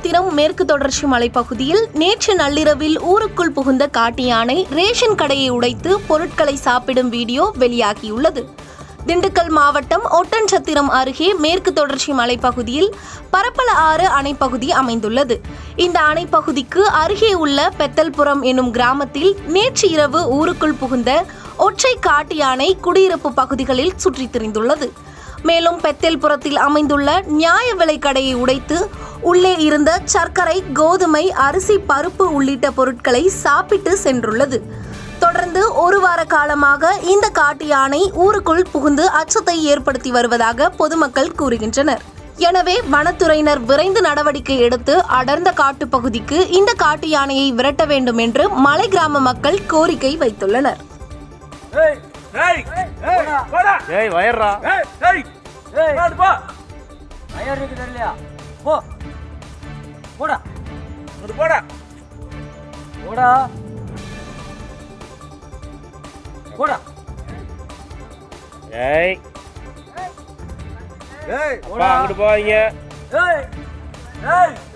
ஒட்டன்சத்திரம் மேற்கு தொடர்ச்சி மலைப்பகுதியில் நேற்று நள்ளிரவில் ஊருக்குள் புகுந்த காட்டு யானை ரேஷன் கடையை உடைத்து பொருட்களை சாப்பிடும் வீடியோ வெளியாகியுள்ளது திண்டுக்கல் மாவட்டம் ஒட்டன்சத்திரம் அருகே மேற்கு தொடர்ச்சி மலைப்பகுதியில் பரப்பல ஆறு அணைப்பகுதி அமைந்துள்ளது இந்த அணைப்பகுதிக்கு அருகே உள்ள பெத்தல்புரம் என்னும் கிராமத்தில் நேற்று இரவு ஊருக்குள் புகுந்த ஒற்றை காட்டு யானை குடியிருப்பு பகுதிகளில் சுற்றித் திரிந்துள்ளது மேலும் பெத்தேல்புரத்தில் அமைந்துள்ள நியாய விலைக் கடையை உடைத்து உள்ளே இருந்த சர்க்கரை கோதுமை அரிசி பருப்பு உள்ளிட்ட பொருட்களை சாப்பிட்டு சென்றுள்ளது தொடர்ந்து ஒரு வார காலமாக இந்த காட்டு யானை ஊருக்குள் புகுந்து அச்சத்தை ஏற்படுத்தி வருவதாக பொதுமக்கள் கூறுகின்றனர் எனவே வனத்துறையினர் விரைந்து நடவடிக்கை எடுத்து அடர்ந்த காட்டுப் பகுதிக்கு இந்த காட்டு யானையை விரட்ட வேண்டும் என்று மலை கிராம மக்கள் கோரிக்கை வைத்துள்ளனர் ஏய் ஏய் ஏய் போடா ஏய் வயர்றா ஏய் ஏய் ஏய் போடு போ ஐயர் இருக்கு தெரியலையா போ போடா இங்கிட்டு போடா போடா போடா ஏய் ஏய் அப்பா அங்கிட்டு போவீங்க ஏய் ஏய்